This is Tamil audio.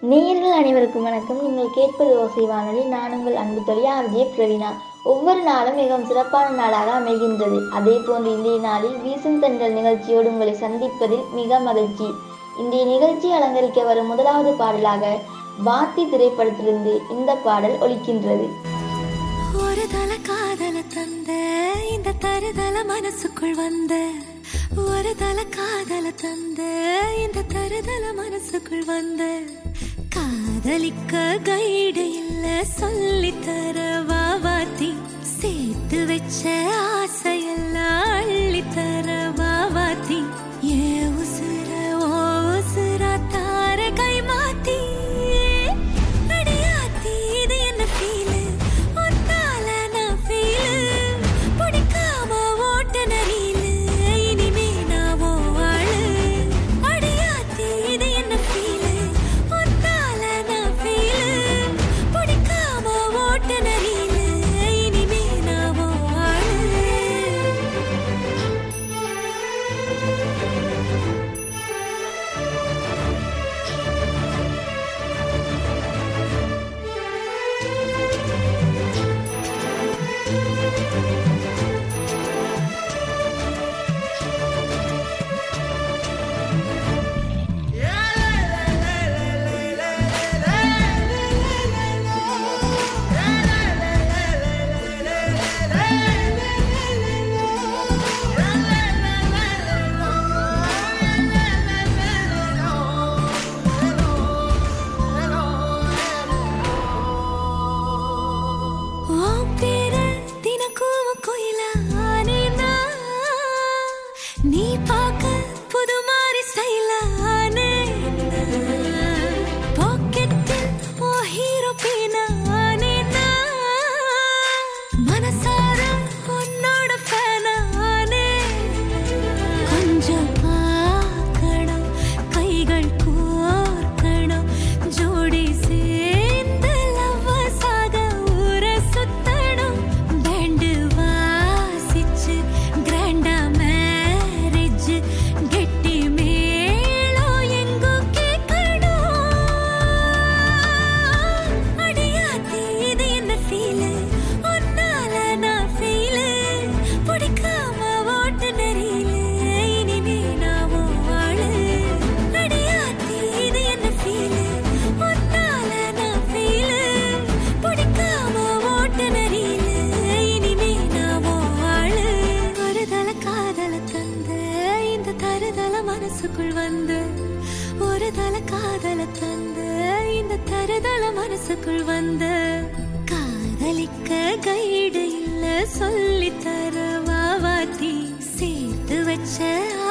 நேயர்கள் அனைவருக்கும் வணக்கம் நீங்கள் கேட்பது ஓசை வானொலி நான் உங்கள் அன்பு தொழில் ஆர்ஜே பிரவீனா ஒவ்வொரு நாளும் மிகவும் சிறப்பான நாளாக அமைகின்றது அதே போன்று இன்றைய நாளில் வீசும் தென்றல் நிகழ்ச்சியோடு உங்களை சந்திப்பதில் மிக மகிழ்ச்சி இன்றைய நிகழ்ச்சி அலங்கரிக்க வரும் முதலாவது பாடலாக வாத்தி திரைப்படத்திலிருந்து இந்த பாடல் ஒலிக்கின்றது ஒரு தல காதல தந்த இந்த தருதல மனசுக்குள் வந்த ஒரு தல காதல தந்த இந்த தருதல மனசுக்குள் வந்த காதலிக்க கைடு இல்ல சொல்லி தர வாவாத்தி சேர்த்து வச்ச ஆசையெல்லாம் அள்ளி தர வாவாத்தி ஏ உசுர ஓ உசுர தார கை மாத்தி அடியாத்தி இது என்ன ஃபீலு ஒத்தால நான் ஃபீலு பிடிக்காம ஓட்ட நரீலு இனிமே நான் ஓ ஆளு அடியாத்தி இது என்ன ஃபீலு ஒத்தால நான் ஃபீலு பிடிக்காம ஓட்ட நரீலு இனிமே நான் ஓ ஆளு உன் பேர தினக்கும் கோயிலா ஆனேனா? நீ பார்க்க புது மாதிரி ஸ்டைலா ஆனேனா? பாக்கெட்டில் உன் ஹீரோ பேனா ஆனேனா? மனசார உன்னோட fan ஆனேனா? கொஞ்சம் பார்க்கணும், கைகள் கோர்க்கணும், ஜோடி சேர்ந்து lovers ஆக ஊரை சுத்தணும். band வாசிச்சு grand ஆ marriage, கெட்டி மேளம் எங்கும் கேட்கணும். அடியாத்தி இது என்ன feel? உன்னால நான் feel. பிடிக்காம ஓட்டு நெறியில இனிமே நான் உன் ஆளு. அடியாத்தி இது என்ன feel? உன்னால நான் feel. பிடிக்காம ஓட்டு நெறியில இனிமே நான் உன் ஆளு. ஒரு தல காதல தந்த இந்த தருதல மனசுக்குள் வந்து ஒரு தல காதல தந்த இந்த தருதல மனசுக்குள் வந்து காதலிக்க கைடு இல்ல சொல்லி தர வாவாத்தி சேர்த்து வச்ச